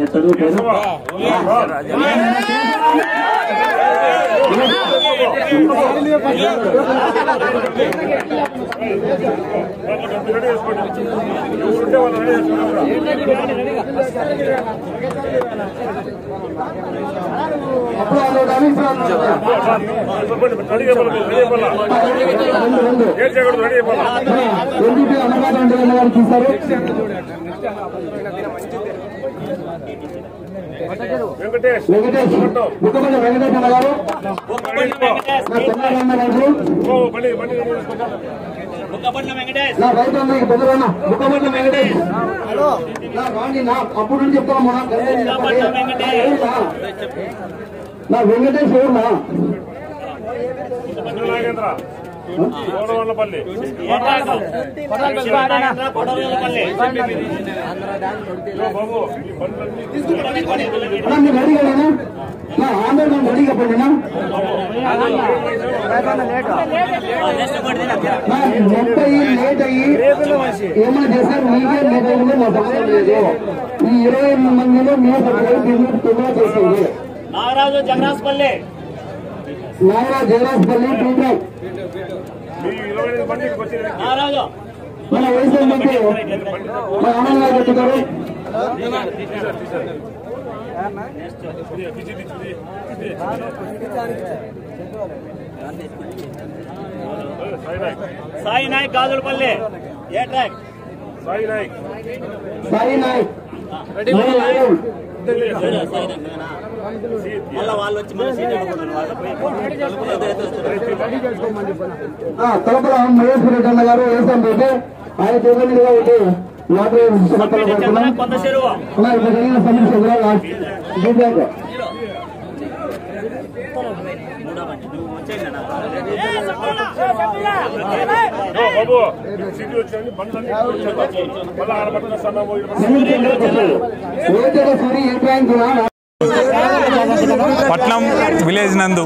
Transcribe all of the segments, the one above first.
చదువు పేరు అప్పుడు వాళ్ళు కానీ రెండు రెండు ఎంపీపీ అన్నగారు రెండు గారు చూస్తారు వెంకటేష్ వెంకటేష్ ముఖ్యమంత్రి వెంకటేష్ అన్న గారు నా తొమ్మిది గారు ఓ, బండి బండి నా రైతు అన్నకి పెద్దరన్న ముఖ్యమంత్రి వెంకటేష్ నా రాండి నా అప్పుడు నుంచి చెప్తాను మొన్న నా వెంకటేష్ ఎవరున్నా నాగేంద్ర కోడవల్లపల్లి బాబు ఈ బండ్లన్నీ అన్నా మీరు రెడీగా లేనా నా ఆంధ్ర రెడీగా పడినా నా ముప్పై లేట్ అయ్యి ఏమైనా చేశారు మీకే లేట్ అయిందో మా సంబంధం లేదు ఈ ఇరవై మందిలో మేము తొమ్మిది చేసింది నాగరాజు జగరాజపల్లి నాయన జగరాజ్పల్లి పీటర్ మీ ఇరవై ఐదు మంది ఇక్కడికి వచ్చి నాగరాజు మన వయసు ఏంటంటే మన ఆనంద్ గారు చెప్తున్నారు సాయి నాయక్ సాయి నాయక్ గాజులపల్లి ఏ ట్రాక్ సాయి నాయక్ సాయి నాయక్ మన నాయకుడు. మళ్ళీ వాళ్ళు వచ్చి మళ్ళీ సీట్ అడుగుతున్నారు వాళ్ళు పోయి ఆ, తలపల మహేష్ రెడ్డి అన్న గారు వేసాం అయితే ఆయన చేతులుగా ఒకటి వాటర్ సమస్యలు పడుతున్నాం కొంత చెరువు అలా ఇప్పుడు జరిగిన సమస్య కూడా లాస్ట్ ఫీడ్బ్యాక్ మూడో మంది నువ్వు వచ్చేయండి అన్న. ఓ, బాబు సిటీ వచ్చాయని బండ్లన్నీ మళ్ళీ ఆడ పట్టుకున్న సన్న పోయి ఓటేడ సూరి ఏ బ్యాంక్ పట్నం విలేజ్ నందు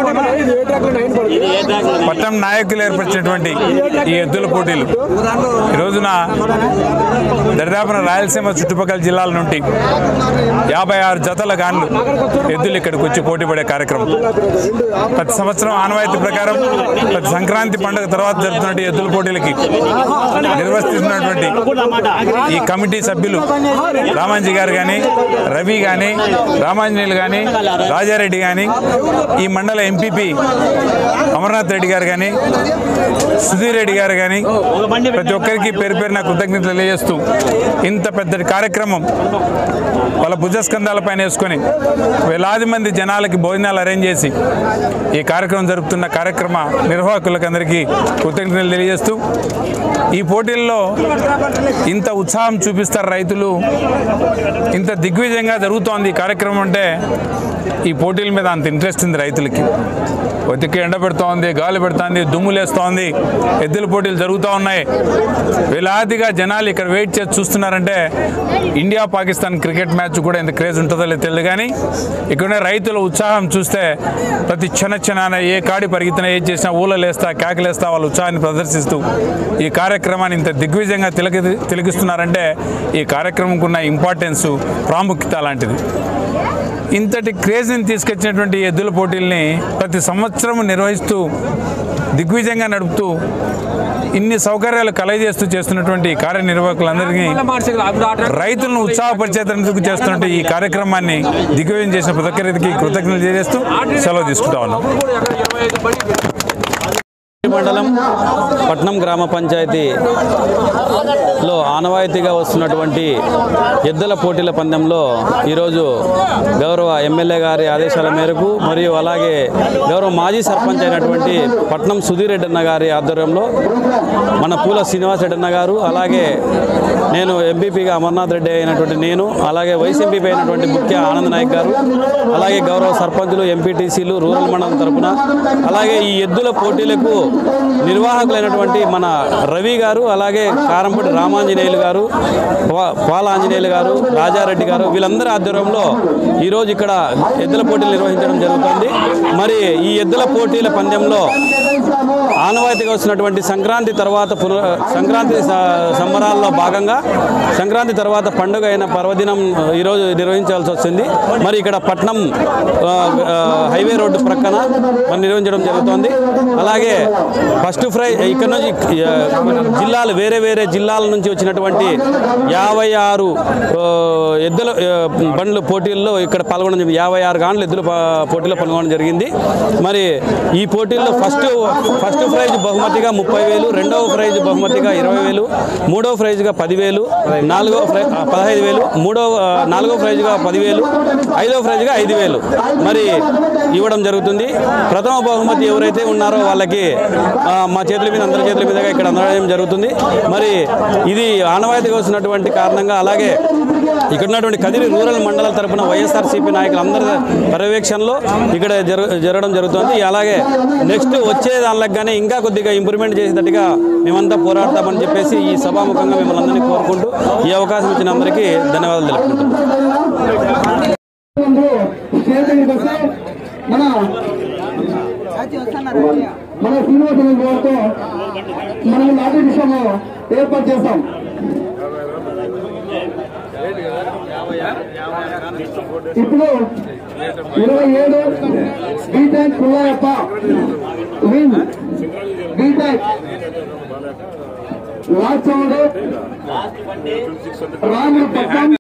పట్నం నాయకులు ఏర్పరిచినటువంటి ఈ ఎద్దుల పోటీలు ఈ రోజున దరిదాపున రాయలసీమ చుట్టుపక్కల జిల్లాల నుండి యాభై ఆరు జతల గాన్లు ఎద్దులు ఇక్కడికి వచ్చి పోటీ పడే కార్యక్రమం ప్రతి సంవత్సరం ఆనవాయితీ ప్రకారం ప్రతి సంక్రాంతి పండుగ తర్వాత జరుగుతున్న ఎద్దుల పోటీలకి నిర్వహిస్తున్నటువంటి ఈ కమిటీ సభ్యులు రామాంజీ గారు కానీ రవి కానీ రామాంజనేయులు కానీ రాజారెడ్డి కానీ ఈ మండల ఎంపీపీ అమర్నాథ్ రెడ్డి గారు కానీ సుధీర్ రెడ్డి గారు కానీ ప్రతి ఒక్కరికి పేరు పేరున కృతజ్ఞతలు తెలియజేస్తూ ఇంత పెద్ద కార్యక్రమం వాళ్ళ భుజస్కంధాలపైన వేసుకొని వేలాది మంది జనాలకి భోజనాలు అరేంజ్ చేసి ఈ కార్యక్రమం జరుపుతున్న కార్యక్రమ నిర్వాహకులకు అందరికీ కృతజ్ఞతలు తెలియజేస్తూ ఈ పోటీల్లో ఇంత ఉత్సాహం చూపిస్తారు రైతులు ఇంత దిగ్విజయంగా జరుగుతోంది ఈ కార్యక్రమం అంటే ఈ పోటీల మీద అంత ఇంట్రెస్ట్ ఉంది రైతులకి ఒతికి ఎండ పెడుతోంది గాలి పెడుతోంది దుమ్ము లేస్తోంది ఎద్దుల పోటీలు జరుగుతూ ఉన్నాయి వేలాదిగా జనాలు ఇక్కడ వెయిట్ చేసి చూస్తున్నారంటే ఇండియా పాకిస్తాన్ క్రికెట్ మ్యాచ్ కూడా ఎంత క్రేజ్ ఉంటుందో లేదు తెలియదు కానీ ఇక్కడ రైతుల ఉత్సాహం చూస్తే ప్రతి చిన్న చిన్న ఏ కాడి పరిగెత్తినా ఏ చేసినా ఊళ్ళలేస్తా కేకలేస్తా వాళ్ళ ఉత్సాహాన్ని ప్రదర్శిస్తూ ఈ కార్యక్రమాన్ని ఇంత దిగ్విజయంగా తిలకి తిలకిస్తున్నారంటే ఈ కార్యక్రమంకు ఉన్న ఇంపార్టెన్స్ ప్రాముఖ్యత లాంటిది ఇంతటి క్రేజ్ని తీసుకొచ్చినటువంటి ఈ ఎద్దుల పోటీల్ని ప్రతి సంవత్సరం నిర్వహిస్తూ దిగ్విజయంగా నడుపుతూ ఇన్ని సౌకర్యాలు కలగజేస్తూ చేస్తున్నటువంటి ఈ కార్యనిర్వాహకులందరికీ రైతులను ఉత్సాహపరిచేందుకు చేస్తున్నటువంటి ఈ కార్యక్రమాన్ని దిగ్విజయం చేసిన ప్రతి ఒక్కరికి కృతజ్ఞతలు తెలియజేస్తూ సెలవు తీసుకుంటా ఉన్నాం మండలం పట్నం గ్రామ పంచాయతీలో ఆనవాయితీగా వస్తున్నటువంటి ఎద్దుల పోటీల పందెంలో ఈరోజు గౌరవ ఎమ్మెల్యే గారి ఆదేశాల మేరకు మరియు అలాగే గౌరవ మాజీ సర్పంచ్ అయినటువంటి పట్నం సుధీర్ రెడ్డి అన్న గారి ఆధ్వర్యంలో మన పూల శ్రీనివాస్ రెడ్డి అన్న గారు అలాగే నేను ఎంపీపీగా అమర్నాథ్ రెడ్డి అయినటువంటి నేను అలాగే వైస్ ఎంపీపీ అయినటువంటి ముఖ్య ఆనంద్ నాయక్ గారు అలాగే గౌరవ సర్పంచులు ఎంపీటీసీలు రూరల్ మండలం తరపున అలాగే ఈ ఎద్దుల పోటీలకు నిర్వాహకులైనటువంటి మన రవి గారు అలాగే కారంపూడి రామాంజనేయులు గారు పా- పాల ఆంజనేయులు గారు రాజారెడ్డి గారు వీళ్ళందరి ఆధ్వర్యంలో ఈరోజు ఇక్కడ ఎద్దుల పోటీలు నిర్వహించడం జరుగుతుంది మరి ఈ ఎద్దుల పోటీల పందెంలో ఆనవాయితీగా వస్తున్నటువంటి సంక్రాంతి తర్వాత పునః సంక్రాంతి స- సంబరాల్లో భాగంగా సంక్రాంతి తర్వాత పండుగ అయిన పర్వదినం ఈరోజు నిర్వహించాల్సి వస్తుంది మరి ఇక్కడ పట్నం ఆ, ఆ, హైవే రోడ్డు ప్రక్కన మరి నిర్వహించడం జరుగుతోంది అలాగే ఫస్ట్ ఫ్రై ఇక్కడ నుంచి ఆ, జిల్లాలు వేరే వేరే జిల్లాల నుంచి వచ్చినటువంటి యాభై ఆరు ఆ, ఎద్దుల ఆ, బండ్లు పోటీల్లో ఇక్కడ పాల్గొనడం జరిగింది. యాభై ఆరు గాండ్లు ఎద్దుల పా- పోటీలో పాల్గొనడం జరిగింది మరి ఈ పోటీల్లో ఫస్ట్ ఫస్ట్ ప్రైజ్ బహుమతిగా ముప్పై వేలు రెండవ ప్రైజ్ బహుమతిగా ఇరవై వేలు మూడవ ప్రైజ్గా పదివేలు నాలుగవ ప్రై ఆ, పదహైదు వేలు మూడవ ఆ, నాలుగవ ప్రైజ్గా పదివేలు ఐదవ ప్రైజ్గా ఐదు వేలు మరి ఇవ్వడం జరుగుతుంది ప్రథమ బహుమతి ఎవరైతే ఉన్నారో వాళ్ళకి ఆ, మా చేతుల మీద అందరి చేతుల మీదుగా ఇక్కడ అందడం జరుగుతుంది మరి ఇది ఆనవాయితీగా వస్తున్నటువంటి కారణంగా అలాగే ఇక్కడ ఉన్నటువంటి కదిరి రూరల్ మండలం తరపున వైఎస్ఆర్సీపీ నాయకులందరి పర్యవేక్షణలో ఇక్కడ జరు జరగడం జరుగుతుంది అలాగే నెక్స్ట్ వచ్చే దానిలకు కానీ ఇంకా కొద్దిగా ఇంప్రూవ్మెంట్ చేసేటట్టుగా మేమంతా పోరాడతామని చెప్పేసి ఈ సభాముఖంగా మిమ్మల్ని అందరినీ కోరుకుంటూ ఈ అవకాశం ఇచ్చిన అందరికీ ధన్యవాదాలు తెలుపుకుంటున్నాను ముందు స్టేజ్ దగ్గరికి వస్తే మన మన శ్రీనివాస గారితో మనం నాటి విషయము ఏర్పాటు చేస్తాం ఇప్పుడు ఇరవై ఏడు బీటెక్ పుల్లయ్యప్ప విన్ బీటెక్ లాస్ట్ సౌండ్ రాముడు పట్టం